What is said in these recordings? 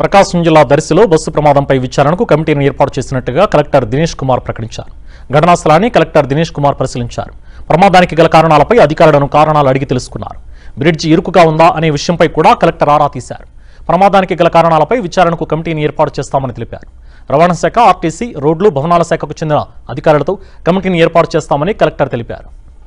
ప్రకాశం జిల్లా దర్శిలో బస్సు ప్రమాదంపై విచారణకు కమిటీని ఏర్పాటు చేసినట్టుగా కలెక్టర్ దినేష్ కుమార్ ప్రకటించారు ఘటనా స్థలాన్ని కలెక్టర్ దినేష్ కుమార్ పరిశీలించారు ప్రమాదానికి గల కారణాలపై అధికారులను కారణాలు అడిగి తెలుసుకున్నారు బ్రిడ్జి ఇరుకుగా ఉందా అనే విషయంపై కూడా కలెక్టర్ ఆరా తీశారు ప్రమాదానికి గల కారణాలపై విచారణకు కమిటీని ఏర్పాటు చేస్తామని తెలిపారు రవాణా శాఖ ఆర్టీసీ రోడ్లు భవనాల శాఖకు చెందిన అధికారులతో కమిటీని ఏర్పాటు చేస్తామని కలెక్టర్ తెలిపారు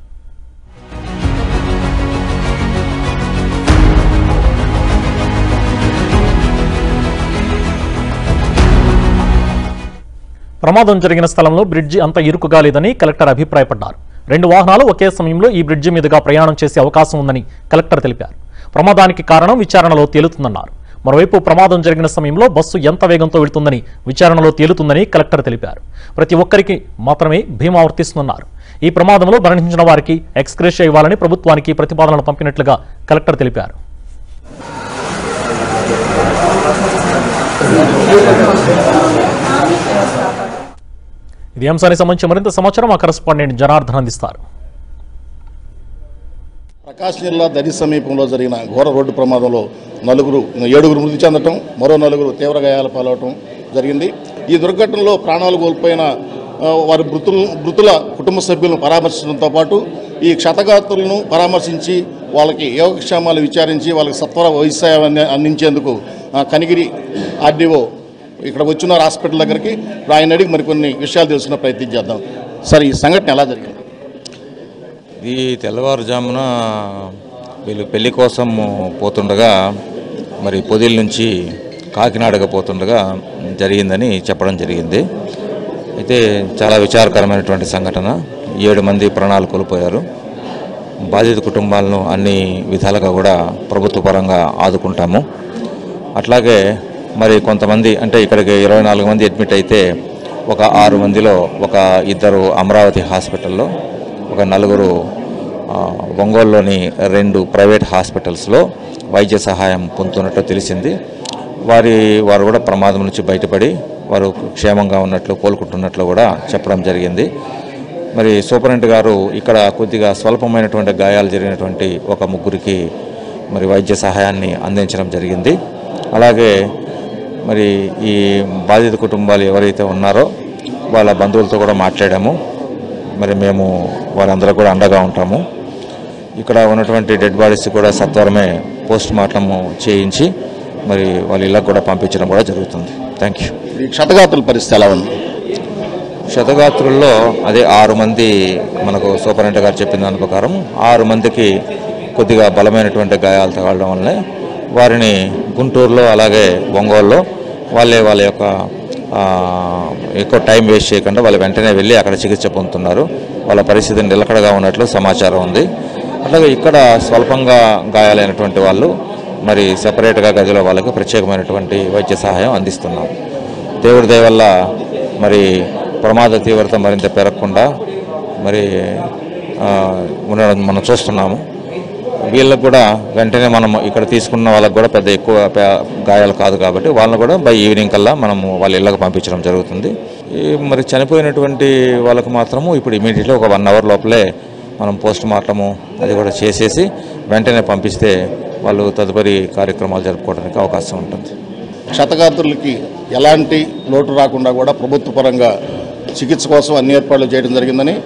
ప్రమాదం జరిగిన స్థలంలో బ్రిడ్జి అంత ఇరుకుగా లేదని కలెక్టర్ అభిప్రాయపడ్డారు రెండు వాహనాలు ఒకే సమయంలో ఈ బ్రిడ్జి మీదుగా ప్రయాణం చేసే అవకాశం ఉందని కలెక్టర్ తెలిపారు ప్రమాదానికి కారణం విచారణలో తేలుతుందన్నారు మరోవైపు ప్రమాదం జరిగిన సమయంలో బస్సు ఎంత వేగంతో వెళ్తుందని విచారణలో తేలుతుందని కలెక్టర్ తెలిపారు ప్రతి ఒక్కరికి మాత్రమే భీమా వర్తిస్తుందన్నారు ఈ ప్రమాదంలో మరణించిన వారికి ఎక్స్గ్రేషియా ఇవ్వాలని ప్రభుత్వానికి ప్రతిపాదనలు పంపినట్లుగా కలెక్టర్ తెలిపారు ఇది అంశానికి సంబంధించి మరింత సమాచారం మా కరెస్పాండెంట్ జనార్దన్ అందిస్తారు ప్రకాశం జిల్లా దరి సమీపంలో జరిగిన ఘోర రోడ్డు ప్రమాదంలో నలుగురు ఏడుగురు మృతి చెందటం మరో నలుగురు తీవ్ర గాయాల పాలవటం జరిగింది ఈ దుర్ఘటనలో ప్రాణాలు కోల్పోయిన ఆ, వారి మృతులు మృతుల కుటుంబ సభ్యులను పరామర్శించడంతో పాటు ఈ క్షతగాత్రులను పరామర్శించి వాళ్ళకి యోగక్షేమాలు విచారించి వాళ్ళకి సత్వర వైద్యాన్ని అందించేందుకు ఆ, కనిగిరి ఆర్డీఓ ఇక్కడ వచ్చిన హాస్పిటల్ దగ్గరికి ఇప్పుడు ఆయన అడిగి మరికొన్ని విషయాలు తెలుసుకునే ప్రయత్నం చేద్దాం సార్ ఈ సంఘటన ఎలా జరిగింది ఇది తెల్లవారుజామున వీళ్ళు పెళ్లి కోసం పోతుండగా మరి పొదిల నుంచి కాకినాడగా పోతుండగా జరిగిందని చెప్పడం జరిగింది అయితే చాలా విచారకరమైనటువంటి సంఘటన ఏడు మంది ప్రాణాలు కోల్పోయారు బాధిత కుటుంబాలను అన్ని విధాలుగా కూడా ప్రభుత్వ పరంగా ఆదుకుంటాము అట్లాగే మరి కొంతమంది అంటే ఇక్కడికి ఇరవై నాలుగు మంది అడ్మిట్ అయితే ఒక ఆరు మందిలో ఒక ఇద్దరు అమరావతి హాస్పిటల్లో ఒక నలుగురు ఆ, ఒంగోలులోని రెండు ప్రైవేట్ హాస్పిటల్స్లో వైద్య సహాయం పొందుతున్నట్టు తెలిసింది వారి వారు కూడా ప్రమాదం నుంచి బయటపడి వారు క్షేమంగా ఉన్నట్లు కోలుకుంటున్నట్లు కూడా చెప్పడం జరిగింది మరి సూపరింటెండెంట్ గారు ఇక్కడ కొద్దిగా స్వల్పమైనటువంటి గాయాలు జరిగినటువంటి ఒక ముగ్గురికి మరి వైద్య సహాయాన్ని అందించడం జరిగింది అలాగే మరి ఈ బాధిత కుటుంబాలు ఎవరైతే ఉన్నారో వాళ్ళ బంధువులతో కూడా మాట్లాడాము మరి మేము వారందరూ కూడా అండగా ఉంటాము ఇక్కడ ఉన్నటువంటి డెడ్ బాడీస్ కూడా సత్వరమే పోస్ట్ మార్టం చేయించి మరి వాళ్ళ ఇళ్ళకు కూడా పంపించడం కూడా జరుగుతుంది థ్యాంక్ యూ ఈ క్షతగాత్రుల పరిస్థితి ఎలా ఉంది శతగాత్రుల్లో అదే ఆరు మంది మనకు సూపరింటెండెంట్ గారు చెప్పిన దాని ప్రకారం ఆరు మందికి కొద్దిగా బలమైనటువంటి గాయాలు తగలడం వల్లనే వారిని గుంటూరులో అలాగే ఒంగోలులో వాళ్ళే వాళ్ళ యొక్క ఆ, ఎక్కువ టైం వేస్ట్ చేయకుండా వాళ్ళు వెంటనే వెళ్ళి అక్కడ చికిత్స పొందుతున్నారు వాళ్ళ పరిస్థితి నిలకడగా ఉన్నట్లు సమాచారం ఉంది అట్లాగే ఇక్కడ స్వల్పంగా గాయాలైనటువంటి వాళ్ళు మరి సెపరేట్గా గదిలో వాళ్ళకి ప్రత్యేకమైనటువంటి వైద్య సహాయం అందిస్తున్నాం దేవుడి దయ వల్ల మరి ప్రమాద తీవ్రత మరింత పెరగకుండా మరి ఆ, ఉండడం మనం చూస్తున్నాము వీళ్ళకు కూడా వెంటనే మనం ఇక్కడ తీసుకున్న వాళ్ళకు కూడా పెద్ద ఎక్కువ పే- గాయాలు కాదు కాబట్టి వాళ్ళని కూడా బై ఈవినింగ్ కల్లా మనము వాళ్ళ ఇళ్ళకి పంపించడం జరుగుతుంది ఈ మరి చనిపోయినటువంటి వాళ్ళకు మాత్రము ఇప్పుడు ఇమీడియట్లీ ఒక వన్ అవర్ లోపలే మనం పోస్ట్ మార్టము అది కూడా చేసేసి వెంటనే పంపిస్తే వాళ్ళు తదుపరి కార్యక్రమాలు జరుపుకోవడానికి అవకాశం ఉంటుంది క్షతగాత్రులకి ఎలాంటి లోటు రాకుండా కూడా ప్రభుత్వ పరంగా చికిత్స కోసం అన్ని ఏర్పాట్లు చేయడం జరిగిందని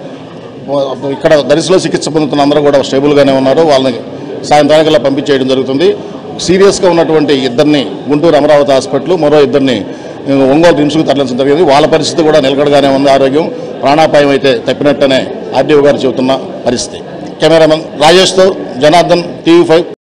ఇక్కడ దరిశలో చికిత్స పొందుతున్న అందరూ కూడా స్టేబుల్గానే ఉన్నారు వాళ్ళని సాయంత్రానికల్లా పంపించేయడం జరుగుతుంది సీరియస్గా ఉన్నటువంటి ఇద్దరిని గుంటూరు అమరావతి హాస్పిటల్ మరో ఇద్దరిని ఆ, ఒంగోలు రిమ్స్కు తరలించడం జరిగింది వాళ్ళ పరిస్థితి కూడా నిలకడగానే ఉంది ఆరోగ్యం ప్రాణాపాయం అయితే తప్పినట్టనే ఆర్డీఓ గారు చెబుతున్న పరిస్థితి కెమెరామెన్ రాజేష్తో జనార్దన్ టీవీ ఫైవ్